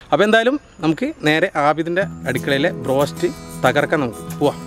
അപ്പോൾ എന്തായാലും നമുക്ക് നേരെ ആബിദിൻ്റെ അടുക്കളയിലെ ബ്രോസ്റ്റ് തകർക്കാൻ നമുക്ക് പോവാം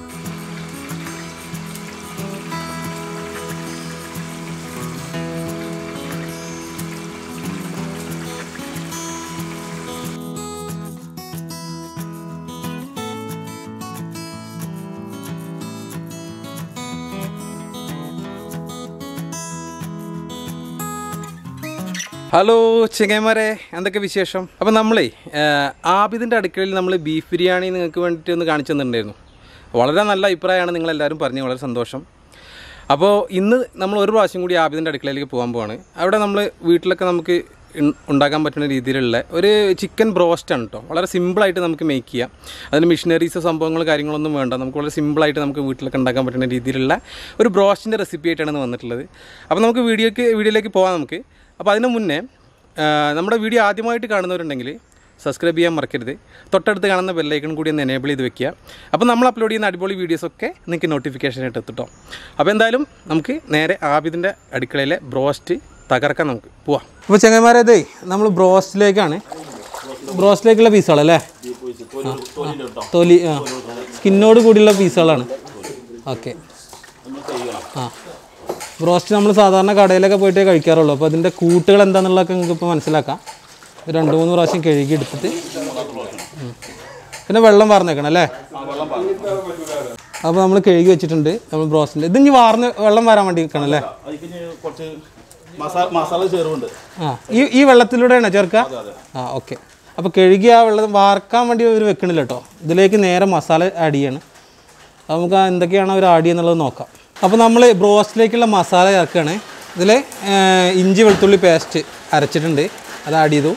ഹലോ ചെങ്ങന്മാരെ എന്തൊക്കെ വിശേഷം അപ്പോൾ നമ്മളേ ആഹ്, ആബിദിൻ്റെ അടുക്കളയിൽ നമ്മൾ ബീഫ് ബിരിയാണി നിങ്ങൾക്ക് വേണ്ടിയിട്ട് ഒന്ന് കാണിച്ചു തന്നിട്ടുണ്ടായിരുന്നു വളരെ നല്ല അഭിപ്രായമാണ് നിങ്ങളെല്ലാവരും പറഞ്ഞു വളരെ സന്തോഷം അപ്പോൾ ഇന്ന് നമ്മൾ ഒരു പ്രാവശ്യം കൂടി ആബിദിൻ്റെ അടുക്കളയിലേക്ക് പോകാൻ പോവാണ് അവിടെ നമ്മൾ വീട്ടിലൊക്കെ നമുക്ക് ഇൺ- ഉണ്ടാക്കാൻ പറ്റുന്ന രീതിയിലുള്ള ഒരു ചിക്കൻ ബ്രോസ്റ്റാണ് കേട്ടോ വളരെ സിമ്പിളായിട്ട് നമുക്ക് മേക്ക് ചെയ്യാം അതിന് മിഷനറീസ് സംഭവങ്ങൾ കാര്യങ്ങളൊന്നും വേണ്ട നമുക്ക് വളരെ സിമ്പിളായിട്ട് നമുക്ക് വീട്ടിലൊക്കെ ഉണ്ടാക്കാൻ പറ്റുന്ന രീതിയിലുള്ള ഒരു ബ്രോസ്റ്റിൻ്റെ റെസിപ്പി ആയിട്ടാണ് ഇന്ന് വന്നിട്ടുള്ളത് അപ്പോൾ നമുക്ക് വീഡിയോക്ക് വീഡിയോയിലേക്ക് പോകാം നമുക്ക് അപ്പോൾ അതിന് മുന്നേ ആ, നമ്മുടെ വീഡിയോ ആദ്യമായിട്ട് കാണുന്നവരുണ്ടെങ്കിൽ സബ്സ്ക്രൈബ് ചെയ്യാൻ മറക്കരുത് തൊട്ടടുത്ത് കാണുന്ന ബെല്ലൈക്കൺ കൂടി ഒന്ന് എനേബിൾ ചെയ്ത് വെക്കുക അപ്പോൾ നമ്മൾ അപ്ലോഡ് ചെയ്യുന്ന അടിപൊളി വീഡിയോസൊക്കെ നിങ്ങൾക്ക് നോട്ടിഫിക്കേഷൻ ആയിട്ട് എത്തിട്ടോ അപ്പോൾ എന്തായാലും നമുക്ക് നേരെ ആബിദിൻ്റെ അടുക്കളയിലെ ബ്രോസ്റ്റ് തകർക്കാൻ നമുക്ക് പോവാം അപ്പോൾ ചെങ്ങന്മാരെ ഇതേ നമ്മൾ ബ്രോസ്റ്റിലേക്കാണ് ബ്രോസ്റ്റിലേക്കുള്ള പീസുകളല്ലേ തൊലി ആ സ്കിന്നോട് കൂടിയുള്ള പീസുകളാണ് ഓക്കെ ആ ബ്രോസ്റ്റ് നമ്മൾ സാധാരണ കടയിലൊക്കെ പോയിട്ടേ കഴിക്കാറുള്ളൂ അപ്പോൾ അതിൻ്റെ കൂട്ടുകൾ എന്താണെന്നുള്ളതൊക്കെ നിങ്ങൾക്ക് ഇപ്പോൾ മനസ്സിലാക്കാം ഒരു രണ്ട് മൂന്ന് പ്രാവശ്യം കഴുകി എടുത്തിട്ട് ഉം. പിന്നെ വെള്ളം വാർന്നേക്കണം അല്ലേ അപ്പോൾ നമ്മൾ കഴുകി വെച്ചിട്ടുണ്ട് നമ്മൾ ബ്രോസ്റ്റിൻ്റെ ഇത് ഇനി വാർന്ന് വെള്ളം വരാൻ വേണ്ടി വെക്കണം അല്ലേ അതിന് കുറച്ച് മസാല മസാല ചേർവുണ്ട് ആ ഈ ഈ വെള്ളത്തിലൂടെയാണോ ചേർക്കുക ആ ഓക്കെ അപ്പോൾ കഴുകി ആ വെള്ളം വാർക്കാൻ വേണ്ടി അവർ വെക്കണില്ല കേട്ടോ ഇതിലേക്ക് നേരെ മസാല ആഡ് ചെയ്യാണ് അപ്പോൾ നമുക്ക് ആ എന്തൊക്കെയാണ് അവർ ആഡ് ചെയ്യുന്നുള്ളത് നോക്കാം അപ്പോൾ നമ്മൾ ബ്രോസ്റ്റിലേക്കുള്ള മസാല ചേർക്കുകയാണ് ഇതിൽ ഇഞ്ചി വെളുത്തുള്ളി പേസ്റ്റ് അരച്ചിട്ടുണ്ട് അത് ആഡ് ചെയ്തു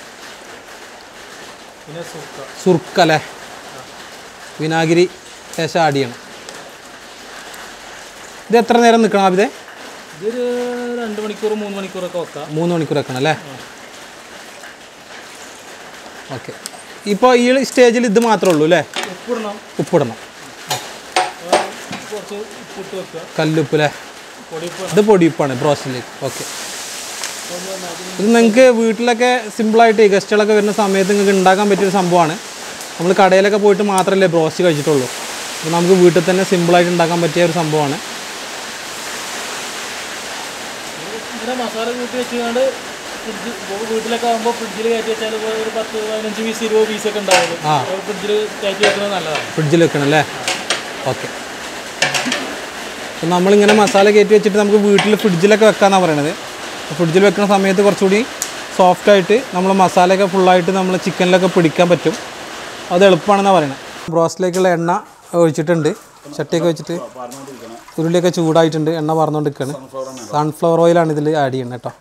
പിന്നെ സുക്ക സുർക്ക അല്ലേ വിനാഗിരി ശേഷം ആഡ് ചെയ്യണം ഇത് എത്ര നേരം നിൽക്കണം ആബിദേ ഇതൊരു രണ്ട് മണിക്കൂർ മൂന്ന് മണിക്കൂറൊക്കെ വെക്കാം മൂന്ന് മണിക്കൂർ വെക്കണം അല്ലേ ഓക്കെ ഇപ്പോൾ ഈ സ്റ്റേജിൽ ഇത് മാത്രമേ ഉള്ളൂ അല്ലേ ഉപ്പിടണം ഉപ്പിടണം കുറച്ച് ഉപ്പിട്ട് വെക്കുക കല്ലുപ്പ് അല്ലേ പൊടിയുപ്പ് ഇത് പൊടിയുപ്പാണ് ബ്രോസ്റ്റിലേക്ക് ഓക്കെ ഇത് നിങ്ങൾക്ക് വീട്ടിലൊക്കെ സിമ്പിളായിട്ട് ഗസ്റ്റുകളൊക്കെ വരുന്ന സമയത്ത് നിങ്ങൾക്ക് ഉണ്ടാക്കാൻ പറ്റിയൊരു സംഭവമാണ് നമ്മൾ കടയിലൊക്കെ പോയിട്ട് മാത്രമല്ലേ ബ്രോസ്റ്റ് കഴിച്ചിട്ടുള്ളൂ അപ്പോൾ നമുക്ക് വീട്ടിൽ തന്നെ സിമ്പിളായിട്ട് ഉണ്ടാക്കാൻ പറ്റിയ ഒരു സംഭവമാണ് ഇങ്ങനെ മസാല കൂട്ടി വെച്ചുകൊണ്ട് ഫ്രിഡ്ജ് വീട്ടിലൊക്കെ ആകുമ്പോൾ ഫ്രിഡ്ജിൽ കയറ്റി വെച്ചാൽ ഇപ്പൊ ഒരു പത്ത് പതിനഞ്ച് പീസ് ഇരുപത് പീസൊക്കെ ഉണ്ടാവുള്ളൂ ആ. ഫ്രിഡ്ജിൽ കയറ്റി വെക്കുന്നത് നല്ലതാണ് ഫ്രിഡ്ജിൽ വെക്കണം അല്ലേ ഓക്കെ അപ്പം നമ്മളിങ്ങനെ മസാല കയറ്റി വെച്ചിട്ട് നമുക്ക് വീട്ടിൽ ഫ്രിഡ്ജിലൊക്കെ വെക്കാമെന്നാണ് പറയണത് ഫ്രിഡ്ജിൽ വെക്കുന്ന സമയത്ത് കുറച്ചുകൂടി സോഫ്റ്റായിട്ട് നമ്മൾ മസാലയൊക്കെ ഫുള്ളായിട്ട് നമ്മൾ ചിക്കനിലൊക്കെ പിടിക്കാൻ പറ്റും അത് എളുപ്പമാണെന്നാണ് പറയുന്നത് ബ്രോസ്റ്റിലേക്കുള്ള എണ്ണ ഒഴിച്ചിട്ടുണ്ട് ചട്ടിയൊക്കെ വെച്ചിട്ട് ഉരുളിയൊക്കെ ചൂടായിട്ടുണ്ട് എണ്ണ പറന്നുകൊണ്ടിരിക്കുകയാണ് സൺഫ്ലവർ ഓയിലാണ് ഇതിൽ ആഡ് ചെയ്യുന്നത് കേട്ടോ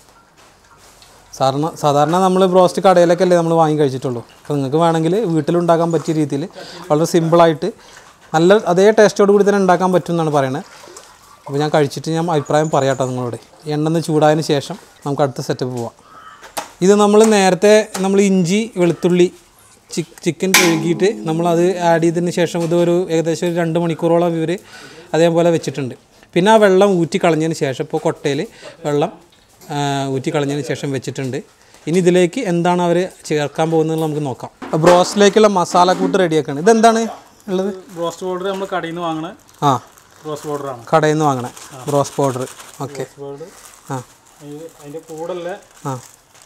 സാധാരണ സാധാരണ നമ്മൾ ബ്രോസ്റ്റ് കടയിലൊക്കെ അല്ലേ നമ്മൾ വാങ്ങി കഴിച്ചിട്ടുള്ളൂ അപ്പോൾ നിങ്ങൾക്ക് വേണമെങ്കിൽ വീട്ടിലുണ്ടാക്കാൻ പറ്റിയ രീതിയിൽ വളരെ സിമ്പിളായിട്ട് നല്ല അതേ ടേസ്റ്റോട് കൂടി തന്നെ ഉണ്ടാക്കാൻ പറ്റും എന്നാണ് പറയുന്നത് അപ്പോൾ ഞാൻ കഴിച്ചിട്ട് ഞാൻ അഭിപ്രായം പറയാം കേട്ടോ നിങ്ങളോട് എണ്ണ ഒന്ന് ചൂടായതിന് ശേഷം നമുക്ക് അടുത്ത സെറ്റപ്പ് പോവാം ഇത് നമ്മൾ നേരത്തെ നമ്മൾ ഇഞ്ചി വെളുത്തുള്ളി ചിക്ക് ചിക്കൻ കഴുകിയിട്ട് നമ്മളത് ആഡ് ചെയ്തതിന് ശേഷം ഇത് ഒരു ഏകദേശം ഒരു രണ്ട് മണിക്കൂറോളം ഇവർ അതേപോലെ വെച്ചിട്ടുണ്ട് പിന്നെ ആ വെള്ളം ഊറ്റി കളഞ്ഞതിന് ശേഷം ഇപ്പോൾ കൊട്ടയിൽ വെള്ളം ആ, ഊറ്റി കളഞ്ഞതിന് ശേഷം വെച്ചിട്ടുണ്ട് ഇനി ഇതിലേക്ക് എന്താണ് അവർ ചേർക്കാൻ പോകുന്നത് നമുക്ക് നോക്കാം ബ്രോസ്റ്റിലേക്കുള്ള മസാലക്കൂട്ട് റെഡിയാക്കാണ് ഇതെന്താണ് ഉള്ളത് റോസ്റ്റ് പൗഡർ നമ്മൾ കടയിൽ നിന്ന് വാങ്ങണ ആ റോസ്റ്റ് പൗഡറാണ് കടയിൽ നിന്ന് വാങ്ങണേ ബ്രോസ് പൗഡർ ഓക്കെ പൗഡർ ആ അതിൻ്റെ കൂടെയുള്ള ആ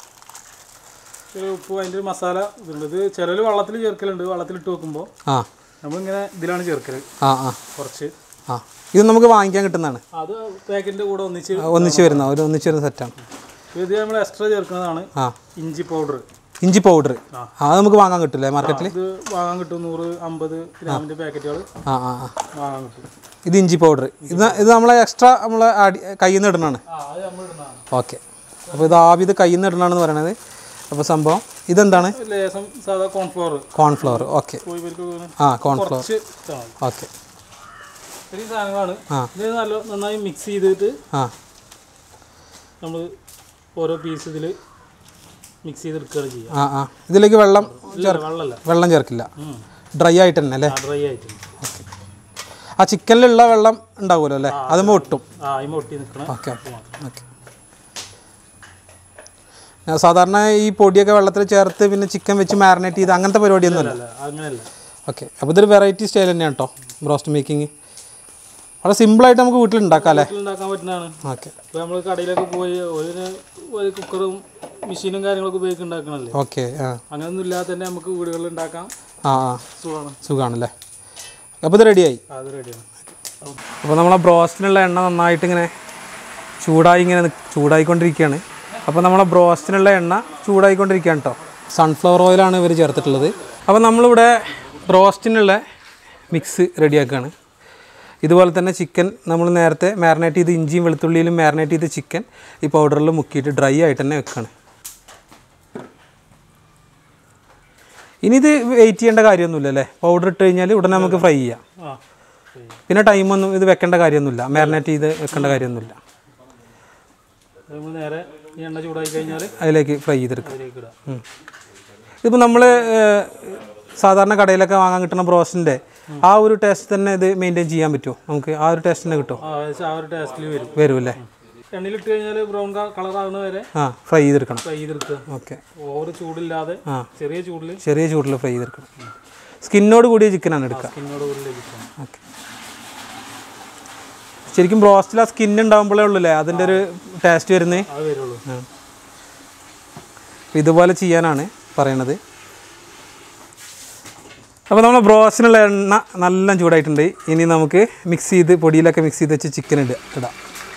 ഒരു ഉപ്പ് അതിൻ്റെ ഒരു മസാല ഇതുണ്ട് ഇത് ചിലർ വെള്ളത്തിൽ ചേർക്കലുണ്ട് വെള്ളത്തിലിട്ട് വെക്കുമ്പോൾ ആ നമ്മളിങ്ങനെ ഇതിലാണ് ചേർക്കല് ആ ആ കുറച്ച് ആ ഇത് നമുക്ക് വാങ്ങിക്കാൻ കിട്ടുന്നതാണ് അത് പാക്കറ്റിൻ്റെ കൂടെ ഒന്നിച്ച് ഒന്നിച്ച് വരുന്ന ഒരു ഒന്നിച്ച് വരുന്ന സെറ്റാണ് ഇത് നമ്മൾ എക്സ്ട്രാ ചേർക്കുന്നതാണ് ആ ഇഞ്ചി പൗഡർ ഇഞ്ചി പൗഡർ ആ അത് നമുക്ക് വാങ്ങാൻ കിട്ടില്ലേ മാർക്കറ്റിൽ ഇത് വാങ്ങാൻ കിട്ടും നൂറ് അമ്പത് ഗ്രാമിൻ്റെ പാക്കറ്റുകൾ ആ ആ ആ വാങ്ങാൻ കിട്ടും ഇത് ഇഞ്ചി പൗഡർ ഇത് ഇത് നമ്മളെ എക്സ്ട്രാ നമ്മൾ ആടി കയ്യിൽ നിന്ന് ഇടുന്നതാണ് ആ അത് നമ്മൾ ഇടുന്നതാണ് ഓക്കെ അപ്പോൾ ഇത് ആവി ഇത് കയ്യിൽ നിന്ന് ഇടണമെന്ന് പറയണത് അപ്പോൾ സംഭവം ഇതെന്താണ് ഒരു ലേസം സാധാ കോൺഫ്ലവർ കോൺഫ്ലവർ ഓക്കെ കോഴി പരിപ്പ് ആ കോൺഫ്ലവർ കുറച്ച് ഇട്ടാൽ മതി ഓക്കെ ഈ സാധനങ്ങളാണ് ആ. ഇത് നല്ല നന്നായി മിക്സ് ചെയ്തിട്ട് ആ നമ്മൾ ഓരോ പീസ് ഇതിൽ മിക്സ് ചെയ്തെടുക്കുകയാണ് ചെയ്യുക ആ ആ ഇതിലേക്ക് വെള്ളം ഇല്ല, വെള്ളമല്ല വെള്ളം ചേർക്കില്ല ഡ്രൈ ആയിട്ട് തന്നെ അല്ലേ ഡ്രൈ ആയിട്ട് ആ ചിക്കനിലുള്ള വെള്ളം ഉണ്ടാവുമല്ലോ അല്ലേ അതുമ്പോൾ ഒട്ടും ആ അതിമ ഒട്ടി നിൽക്കണം ഓക്കെ ഓക്കെ ആ, സാധാരണ ഈ പൊടിയൊക്കെ വെള്ളത്തിൽ ചേർത്ത് പിന്നെ ചിക്കൻ വെച്ച് മാരിനേറ്റ് ചെയ്ത് അങ്ങനത്തെ പരിപാടിയൊന്നുമല്ല അല്ല അങ്ങനെയല്ല ഓക്കെ അപ്പോൾ ഇതൊരു വെറൈറ്റി സ്റ്റൈൽ തന്നെയാണ് കേട്ടോ ബ്രോസ്റ്റ് മേക്കിംഗ് വളരെ സിമ്പിളായിട്ട് നമുക്ക് വീട്ടിൽ ഉണ്ടാക്കാം അല്ലേ ഉണ്ടാക്കാൻ പറ്റുന്നതാണ് ഓക്കെ ഇപ്പോൾ നമ്മൾ കടയിലൊക്കെ പോയി ഒരു ഒരു കുക്കറും മെഷീനും കാര്യങ്ങളൊക്കെ ഉപയോഗിച്ച് ഉണ്ടാക്കണല്ലേ ഓക്കെ ആ അങ്ങനെയൊന്നും ഇല്ലാതെ തന്നെ നമുക്ക് വീടുകളിൽ ഉണ്ടാക്കാം ആ ആ സുഖമാണ് സുഖമാണല്ലേ അപ്പോൾ ഇത് റെഡിയായി അത് റെഡിയാണ് അപ്പോൾ നമ്മളെ ബ്രോസ്റ്റിനുള്ള എണ്ണ നന്നായിട്ട് ഇങ്ങനെ ചൂടായി ഇങ്ങനെ നിക്ക് ചൂടായിക്കൊണ്ടിരിക്കുകയാണ് അപ്പോൾ നമ്മളെ ബ്രോസ്റ്റിനുള്ള എണ്ണ ചൂടായിക്കൊണ്ടിരിക്കുകയാണ് കേട്ടോ സൺഫ്ലവർ ഓയിലാണ് ഇവർ ചേർത്തിട്ടുള്ളത് അപ്പോൾ നമ്മളിവിടെ ബ്രോസ്റ്റിനുള്ള മിക്സ് റെഡിയാക്കുകയാണ് ഇതുപോലെ തന്നെ ചിക്കൻ നമ്മൾ നേരത്തെ മാരിനേറ്റ് ചെയ്ത് ഇഞ്ചിയും വെളുത്തുള്ളിയിലും മാരിനേറ്റ് ചെയ്ത് ചിക്കൻ ഈ പൗഡറിൽ മുക്കിയിട്ട് ഡ്രൈ ആയിട്ട് തന്നെ വെക്കുകയാണ് ഇനി ഇത് വെയിറ്റ് ചെയ്യേണ്ട കാര്യമൊന്നുമില്ല അല്ലേ പൗഡർ ഇട്ട് കഴിഞ്ഞാൽ ഉടനെ നമുക്ക് ഫ്രൈ ചെയ്യാം ആ പിന്നെ ടൈമൊന്നും ഇത് വെക്കേണ്ട കാര്യമൊന്നുമില്ല മാരിനേറ്റ് ചെയ്ത് വെക്കേണ്ട കാര്യമൊന്നുമില്ല നമ്മൾ നേരെ ഈ എണ്ണ ചൂടായി കഴിഞ്ഞാൽ അതിലേക്ക് ഫ്രൈ ചെയ്തെടുക്കുക അതിലേക്ക് ഇടാം ഉം. ഇതിപ്പോൾ നമ്മൾ സാധാരണ കടയിലൊക്കെ വാങ്ങാൻ കിട്ടുന്ന ബ്രോസ്റ്റിൻ്റെ ആ ഒരു ടേസ്റ്റ് തന്നെ ഇത് മെയിൻറ്റെയിൻ ചെയ്യാൻ പറ്റുമോ നമുക്ക് ആ ഒരു ടേസ്റ്റ് തന്നെ കിട്ടുമോ ആ ഏകദേശം ആ ഒരു ടേസ്റ്റിൽ വരും വരുമല്ലേ എണ്ണയിലിട്ട് കഴിഞ്ഞാൽ ബ്രൗൺ കളർ ആകുന്ന വരെ ആ ഫ്രൈ ചെയ്തെടുക്കണം ഫ്രൈ ചെയ്തെടുക്കുക ഓക്കെ ഓവർ ചൂടില്ലാതെ ആ ചെറിയ ചൂടിൽ ചെറിയ ചൂടിൽ ഫ്രൈ ചെയ്തെടുക്കണം സ്കിന്നോട് കൂടിയ ചിക്കനാണ് എടുക്കുക സ്കിന്നോട് കൂടി ലഭിക്കണം ഓക്കെ ശരിക്കും ബ്രോസ്റ്റിൽ ആ സ്കിൻ ഉണ്ടാകുമ്പോഴേ ഉള്ളൂ അല്ലേ അതിൻ്റെ ഒരു ടേസ്റ്റ് വരുന്നത് അത് വരുള്ളൂ അപ്പോൾ ഇതുപോലെ ചെയ്യാനാണ് പറയണത് അപ്പോൾ നമ്മൾ ബ്രോസിനുള്ള എണ്ണ നല്ല ചൂടായിട്ടുണ്ട് ഇനി നമുക്ക് മിക്സ് ചെയ്ത് പൊടിയിലൊക്കെ മിക്സ് ചെയ്ത് വെച്ച് ചിക്കൻ ഇടുക ഇടാം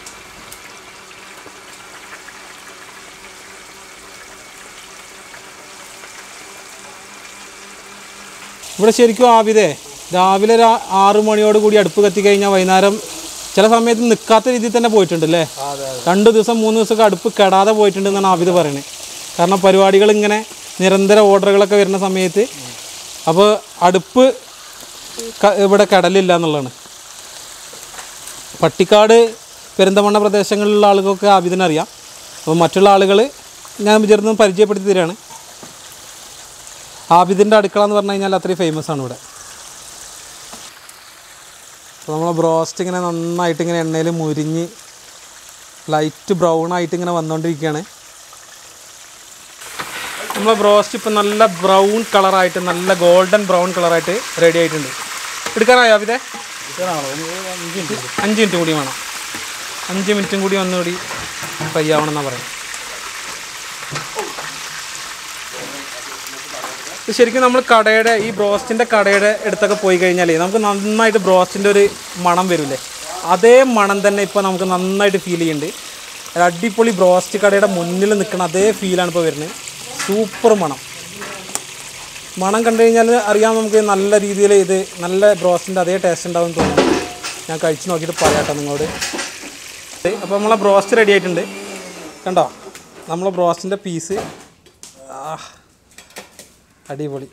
ഇവിടെ ശരിക്കും ആവിതേ രാവിലെ ഒരു ആ- ആറ് മണിയോട് കൂടി അടുപ്പ് കത്തി കഴിഞ്ഞാൽ വൈകുന്നേരം ചില സമയത്ത് നിൽക്കാത്ത രീതിയിൽ തന്നെ പോയിട്ടുണ്ട് അല്ലേ അതെ രണ്ട് ദിവസം മൂന്ന് ദിവസമൊക്കെ അടുപ്പ് കെടാതെ പോയിട്ടുണ്ടെന്നാണ് ആവിത് പറയുന്നത് കാരണം പരിപാടികൾ ഇങ്ങനെ നിരന്തര ഓർഡറുകളൊക്കെ വരുന്ന സമയത്ത് അപ്പോൾ അടുപ്പ് ക- ഇവിടെ കടലില്ല എന്നുള്ളതാണ് പട്ടിക്കാട് പെരിന്തമണ്ണ പ്രദേശങ്ങളിലുള്ള ആളുകൾക്ക് ആവിതിനറിയാം അപ്പോൾ മറ്റുള്ള ആളുകൾ ഞാൻ ചെറുതും പരിചയപ്പെടുത്തി തരികയാണ് ആബിദിൻ്റെ അടുക്കള എന്ന് പറഞ്ഞു കഴിഞ്ഞാൽ അത്രയും ഫേമസ് ആണ് ഇവിടെ അപ്പോൾ നമ്മൾ ബ്രോസ്റ്റ് ഇങ്ങനെ നന്നായിട്ട് ഇങ്ങനെ എണ്ണയിൽ മുരിഞ്ഞ് ലൈറ്റ് ബ്രൗൺ ആയിട്ട് ഇങ്ങനെ വന്നുകൊണ്ടിരിക്കുകയാണ് നമ്മളെ ബ്രോസ്റ്റ് ഇപ്പം നല്ല ബ്രൗൺ കളറായിട്ട് നല്ല ഗോൾഡൻ ബ്രൗൺ കളറായിട്ട് റെഡി ആയിട്ടുണ്ട് എടുക്കാനായോ അവിതെ അഞ്ച് മിനിറ്റ് കൂടി വേണം അഞ്ച് മിനിറ്റും കൂടി ഒന്നുകൂടി ഫ്രൈ ആവണം എന്നാണ് പറയുന്നത് ഇത് ശരിക്കും നമ്മൾ കടയുടെ ഈ ബ്രോസ്റ്റിൻ്റെ കടയുടെ അടുത്തൊക്കെ പോയി കഴിഞ്ഞാലേ നമുക്ക് നന്നായിട്ട് ബ്രോസ്റ്റിൻ്റെ ഒരു മണം വരില്ലേ അതേ മണം തന്നെ ഇപ്പോൾ നമുക്ക് നന്നായിട്ട് ഫീൽ ചെയ്യുന്നുണ്ട് ഒരു അടിപൊളി ബ്രോസ്റ്റ് കടയുടെ മുന്നിൽ നിൽക്കുന്ന അതേ ഫീലാണ് ഇപ്പോൾ വരുന്നത് സൂപ്പർ മണം മണം കണ്ടു കഴിഞ്ഞാൽ അറിയാം നമുക്ക് നല്ല രീതിയിൽ ഇത് നല്ല ബ്രോസ്റ്റിൻ്റെ അതേ ടേസ്റ്റ് ഉണ്ടാവും തോന്നുന്നു ഞാൻ കഴിച്ച് നോക്കിയിട്ട് പറയാട്ടോ നിങ്ങളോട് അപ്പോൾ നമ്മളെ ബ്രോസ്റ്റ് റെഡി ആയിട്ടുണ്ട് കണ്ടോ നമ്മളെ ബ്രോസ്റ്റിൻ്റെ പീസ് ആ അടിപൊളി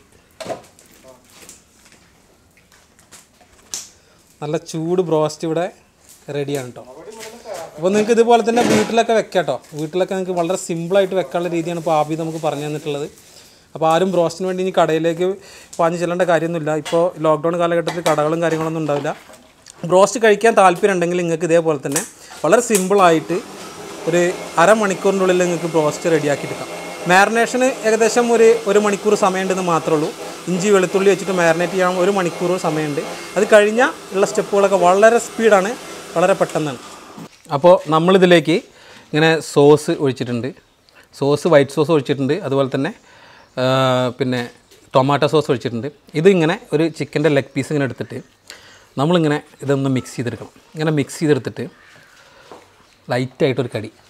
നല്ല ചൂട് ബ്രോസ്റ്റ് ഇവിടെ റെഡിയാണ് കേട്ടോ അപ്പോൾ നിങ്ങൾക്ക് ഇതുപോലെ തന്നെ വീട്ടിലൊക്കെ വെക്കാം കേട്ടോ വീട്ടിലൊക്കെ നിങ്ങൾക്ക് വളരെ സിമ്പിളായിട്ട് വെക്കാനുള്ള രീതിയാണ് ഇപ്പോൾ ആബി നമുക്ക് പറഞ്ഞു തന്നിട്ടുള്ളത് അപ്പോൾ ആരും ബ്രോസ്റ്റിന് വേണ്ടി ഇനി കടയിലേക്ക് പാഞ്ഞു ചെല്ലേണ്ട കാര്യമൊന്നുമില്ല ഇപ്പോൾ ലോക്ക്ഡൗൺ കാലഘട്ടത്തിൽ കടകളും കാര്യങ്ങളൊന്നും ഉണ്ടാവില്ല ബ്രോസ്റ്റ് കഴിക്കാൻ താല്പര്യം ഉണ്ടെങ്കിൽ നിങ്ങൾക്ക് ഇതേപോലെ തന്നെ വളരെ സിമ്പിളായിട്ട് ഒരു അരമണിക്കൂറിൻ്റെ ഉള്ളിൽ നിങ്ങൾക്ക് ബ്രോസ്റ്റ് റെഡിയാക്കി എടുക്കാം മാരിനേഷന് ഏകദേശം ഒരു ഒരു മണിക്കൂർ സമയമുണ്ടെന്ന് മാത്രമേ ഉള്ളൂ ഇഞ്ചി വെളുത്തുള്ളി വെച്ചിട്ട് മാരിനേറ്റ് ചെയ്യാൻ ഒരു മണിക്കൂർ സമയമുണ്ട് അത് കഴിഞ്ഞാൽ ഉള്ള സ്റ്റെപ്പുകളൊക്കെ വളരെ സ്പീഡാണ് വളരെ പെട്ടെന്നാണ് അപ്പോൾ നമ്മളിതിലേക്ക് ഇങ്ങനെ സോസ് ഒഴിച്ചിട്ടുണ്ട് സോസ് വൈറ്റ് സോസ് ഒഴിച്ചിട്ടുണ്ട് അതുപോലെ തന്നെ ആ, പിന്നെ ടൊമാറ്റോ സോസ് ഒഴിച്ചിട്ടുണ്ട് ഇതിങ്ങനെ ഒരു ചിക്കൻ്റെ ലെഗ് പീസ് ഇങ്ങനെ എടുത്തിട്ട് നമ്മളിങ്ങനെ ഇതൊന്ന് മിക്സ് ചെയ്തെടുക്കണം ഇങ്ങനെ മിക്സ് ചെയ്തെടുത്തിട്ട് ലൈറ്റായിട്ടൊരു കടി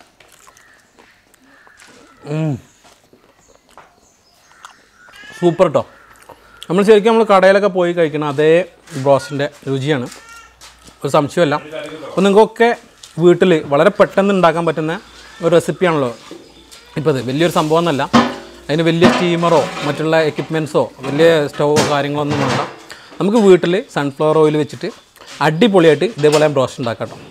ഉം. സൂപ്പർ കേട്ടോ നമ്മൾ ശരിക്കും നമ്മൾ കടയിലൊക്കെ പോയി കഴിക്കണം അതേ ബ്രോസിൻ്റെ രുചിയാണ് ഒരു സംശയമല്ല അപ്പോൾ നിങ്ങൾക്കൊക്കെ വീട്ടിൽ വളരെ പെട്ടെന്ന് ഉണ്ടാക്കാൻ പറ്റുന്ന ഒരു റെസിപ്പിയാണല്ലോ ഇപ്പോൾ ഇത് വലിയൊരു സംഭവം എന്നല്ല അതിന് വലിയ സ്റ്റീമറോ മറ്റുള്ള എക്യുപ്മെൻറ്റ്സോ വലിയ സ്റ്റൗവോ കാര്യങ്ങളൊന്നും വേണ്ട നമുക്ക് വീട്ടിൽ സൺഫ്ലവർ ഓയിൽ വെച്ചിട്ട് അടിപൊളിയായിട്ട് ഇതേപോലെ ബ്രോസ്റ്റ് ഉണ്ടാക്കാം കേട്ടോ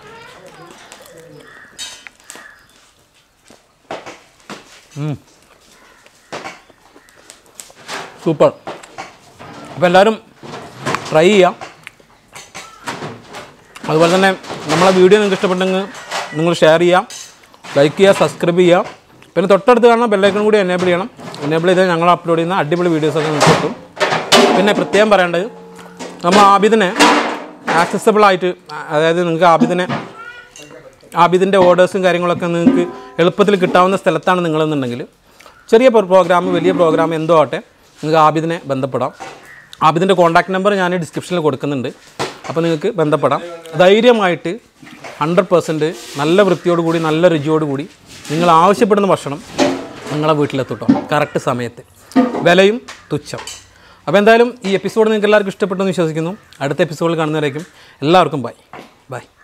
സൂപ്പർ അപ്പോൾ എല്ലാവരും ട്രൈ ചെയ്യാം അതുപോലെ തന്നെ നമ്മളെ വീഡിയോ നിങ്ങൾക്ക് ഇഷ്ടപ്പെട്ടെങ്കിൽ നിങ്ങൾ ഷെയർ ചെയ്യാം ലൈക്ക് ചെയ്യുക സബ്സ്ക്രൈബ് ചെയ്യുക പിന്നെ തൊട്ടടുത്ത് കാണുന്ന ബെല്ലൈക്കൺ കൂടി എനേബിൾ ചെയ്യണം എനേബിൾ ചെയ്താൽ ഞങ്ങൾ അപ്ലോഡ് ചെയ്യുന്ന അടിപൊളി വീഡിയോസൊക്കെ നിങ്ങൾക്ക് കിട്ടും പിന്നെ പ്രത്യേകം പറയേണ്ടത് നമ്മൾ ആബിദിനെ ആക്സസബിൾ ആയിട്ട് അതായത് നിങ്ങൾക്ക് ആബിദിനെ ആബിദിൻ്റെ ഓർഡേഴ്സും കാര്യങ്ങളൊക്കെ നിങ്ങൾക്ക് എളുപ്പത്തിൽ കിട്ടാവുന്ന സ്ഥലത്താണ് നിങ്ങളെന്നുണ്ടെങ്കിൽ ചെറിയ പ്രോഗ്രാം വലിയ പ്രോഗ്രാം എന്തോ ആട്ടെ നിങ്ങൾക്ക് ആബിദിനെ ബന്ധപ്പെടാം ആബിദിൻ്റെ കോൺടാക്ട് നമ്പർ ഞാൻ ഡിസ്ക്രിപ്ഷനിൽ കൊടുക്കുന്നുണ്ട് അപ്പോൾ നിങ്ങൾക്ക് ബന്ധപ്പെടാം ധൈര്യമായിട്ട് ഹൺഡ്രഡ് പെർസെൻറ്റ് നല്ല വൃത്തിയോട് കൂടി നല്ല രുചിയോട് കൂടി നിങ്ങൾ ആവശ്യപ്പെടുന്ന ഭക്ഷണം നിങ്ങളെ വീട്ടിലെത്തുട്ടോ കറക്റ്റ് സമയത്ത് വിലയും തുച്ഛം അപ്പോൾ എന്തായാലും ഈ എപ്പിസോഡ് നിങ്ങൾക്ക് എല്ലാവർക്കും ഇഷ്ടപ്പെട്ടെന്ന് വിശ്വസിക്കുന്നു അടുത്ത എപ്പിസോഡിൽ കാണുന്നവരേക്കും എല്ലാവർക്കും ബൈ ബൈ